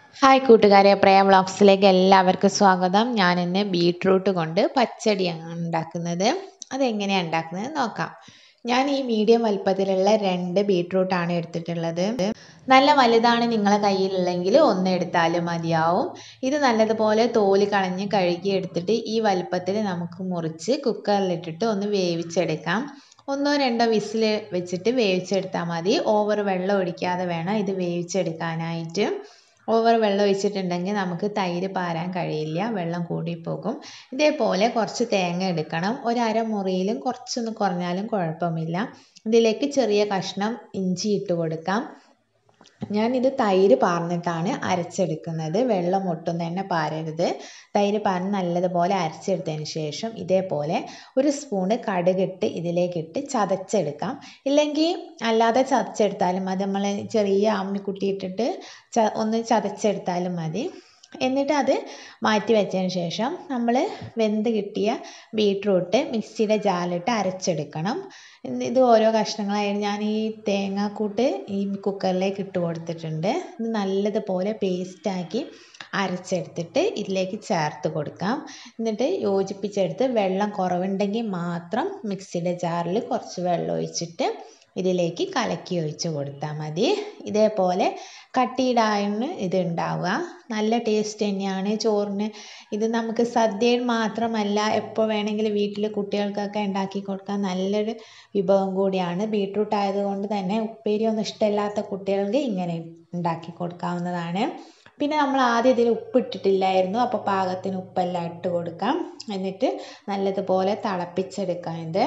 hi കൂട്ടുകാരെ പ്രേയ വ്ളോഗ്സിലേക്ക് എല്ലാവർക്കും സ്വാഗതം ഞാൻ ഇന്ന് ബീട്രൂട്ട് കൊണ്ട് പച്ചടിയാണ് ഉണ്ടാക്കുന്നത് അതെങ്ങനെയാണ് ഉണ്ടാക്കുന്നത് നോക്കാം ഞാൻ ഈ മീഡിയം വലുപ്പത്തിലുള്ള രണ്ട് ബീട്രൂട്ടാണ് എടുത്തിട്ടുള്ളത് നല്ല വലുതാണ് നിങ്ങളെ കയ്യിലുള്ളെങ്കിൽ ഒന്ന് എടുത്താലും മതിയാവും ഇത് നല്ലതുപോലെ തോല് കളഞ്ഞ് കഴുകി എടുത്തിട്ട് ഈ വലുപ്പത്തിൽ നമുക്ക് മുറിച്ച് കുക്കറിലിട്ടിട്ട് ഒന്ന് വേവിച്ചെടുക്കാം ഒന്നോ രണ്ടോ വിസിൽ വെച്ചിട്ട് വേവിച്ചെടുത്താൽ മതി ഓവർ വെള്ളം ഒഴിക്കാതെ വേണം ഇത് വേവിച്ചെടുക്കാനായിട്ട് ഓവർ വെള്ളം ഒഴിച്ചിട്ടുണ്ടെങ്കിൽ നമുക്ക് തൈര് പാരാൻ കഴിയില്ല വെള്ളം കൂടിപ്പോകും ഇതേപോലെ കുറച്ച് തേങ്ങ എടുക്കണം ഒരര മുറിയിലും കുറച്ചൊന്ന് കുറഞ്ഞാലും കുഴപ്പമില്ല ഇതിലേക്ക് ചെറിയ കഷ്ണം ഇഞ്ചി ഇട്ട് കൊടുക്കാം ഞാനിത് തൈര് പാർന്നിട്ടാണ് അരച്ചെടുക്കുന്നത് വെള്ളം ഒട്ടും തന്നെ പാരരുത് തൈര് പാർന്ന് നല്ലതുപോലെ അരച്ചെടുത്തതിന് ശേഷം ഇതേപോലെ ഒരു സ്പൂണ് കടുകിട്ട് ഇതിലേക്കിട്ട് ചതച്ചെടുക്കാം ഇല്ലെങ്കിൽ അല്ലാതെ ചതച്ചെടുത്താലും മതി നമ്മൾ ചെറിയ അമ്മിക്കുട്ടി ഇട്ടിട്ട് ച ഒന്ന് ചതച്ചെടുത്താലും മതി എന്നിട്ട് അത് മാറ്റി വെച്ചതിന് ശേഷം നമ്മൾ വെന്ത് കിട്ടിയ ബീട്രൂട്ട് മിക്സിയുടെ ജാലിട്ട് അരച്ചെടുക്കണം ഇത് ഓരോ കഷ്ണങ്ങളായിട്ട് ഞാൻ ഈ തേങ്ങാക്കൂട്ട് ഈ കുക്കറിലേക്ക് ഇട്ട് കൊടുത്തിട്ടുണ്ട് ഇത് നല്ലതുപോലെ പേസ്റ്റാക്കി അരച്ചെടുത്തിട്ട് ഇതിലേക്ക് ചേർത്ത് കൊടുക്കാം എന്നിട്ട് യോജിപ്പിച്ചെടുത്ത് വെള്ളം കുറവുണ്ടെങ്കിൽ മാത്രം മിക്സിയുടെ ജാറിൽ കുറച്ച് വെള്ളം ഒഴിച്ചിട്ട് ഇതിലേക്ക് കലക്കി ഒഴിച്ച് കൊടുത്താൽ മതി ഇതേപോലെ കട്ടിയിടാണ് ഇത് ഉണ്ടാവുക നല്ല ടേസ്റ്റ് തന്നെയാണ് ചോറിന് ഇത് നമുക്ക് സദ്യയിൽ മാത്രമല്ല എപ്പോൾ വേണമെങ്കിലും വീട്ടിൽ കുട്ടികൾക്കൊക്കെ ഉണ്ടാക്കി കൊടുക്കാൻ നല്ലൊരു വിഭവം കൂടിയാണ് ബീട്രൂട്ട് ആയതുകൊണ്ട് തന്നെ ഉപ്പേരിയൊന്നും ഇഷ്ടമില്ലാത്ത കുട്ടികൾക്ക് ഇങ്ങനെ ഉണ്ടാക്കി കൊടുക്കാവുന്നതാണ് പിന്നെ നമ്മൾ ആദ്യം ഇതിൽ ഉപ്പിട്ടിട്ടില്ലായിരുന്നു അപ്പോൾ പാകത്തിന് ഉപ്പെല്ലാം ഇട്ട് കൊടുക്കാം എന്നിട്ട് നല്ലതുപോലെ തിളപ്പിച്ചെടുക്കാം ഇത്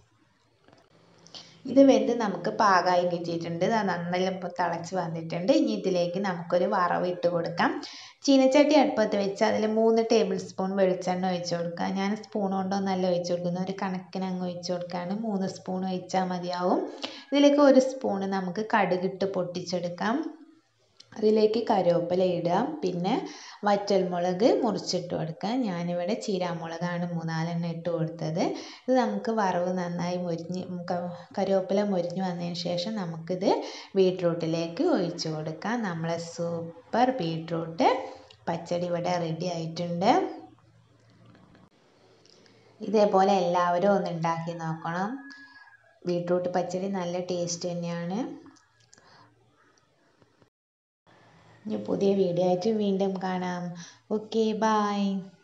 ഇത് വെന്ത് നമുക്ക് പാകമായി കിട്ടിയിട്ടുണ്ട് അത് നന്നായി ഇപ്പോൾ തിളച്ച് വന്നിട്ടുണ്ട് ഇനി ഇതിലേക്ക് നമുക്കൊരു വറവ് ഇട്ട് കൊടുക്കാം ചീനച്ചട്ടി അടുപ്പത്ത് വെച്ച് അതിൽ മൂന്ന് ടേബിൾ സ്പൂൺ വെളിച്ചെണ്ണ ഒഴിച്ച് കൊടുക്കുക ഞാൻ സ്പൂൺ കൊണ്ടൊന്നല്ല ഒഴിച്ച് കൊടുക്കുന്നത് ഒരു കണക്കിന് അങ്ങ് ഒഴിച്ച് കൊടുക്കുകയാണ് മൂന്ന് സ്പൂൺ ഒഴിച്ചാൽ മതിയാവും ഇതിലേക്ക് ഒരു സ്പൂണ് നമുക്ക് കടുകിട്ട് പൊട്ടിച്ചെടുക്കാം അതിലേക്ക് കറിവേപ്പില ഇടുക പിന്നെ വറ്റൽമുളക് മുറിച്ചിട്ട് കൊടുക്കുക ഞാനിവിടെ ചീരാമുളകാണ് മൂന്നാലെണ്ണം ഇട്ട് കൊടുത്തത് ഇത് നമുക്ക് വറവ് നന്നായി മൊരിഞ്ഞ് കറിവേപ്പില മൊരിഞ്ഞ് വന്നതിന് ശേഷം നമുക്കിത് ബീട്രൂട്ടിലേക്ക് ഒഴിച്ച് കൊടുക്കാം നമ്മളെ സൂപ്പർ ബീട്രൂട്ട് പച്ചടി ഇവിടെ റെഡി ആയിട്ടുണ്ട് ഇതേപോലെ എല്ലാവരും ഒന്ന് ഉണ്ടാക്കി നോക്കണം ബീട്രൂട്ട് പച്ചടി നല്ല ടേസ്റ്റ് തന്നെയാണ് ഇനി പുതിയ വീഡിയോ ആയിട്ട് വീണ്ടും കാണാം ഓക്കെ ബായ്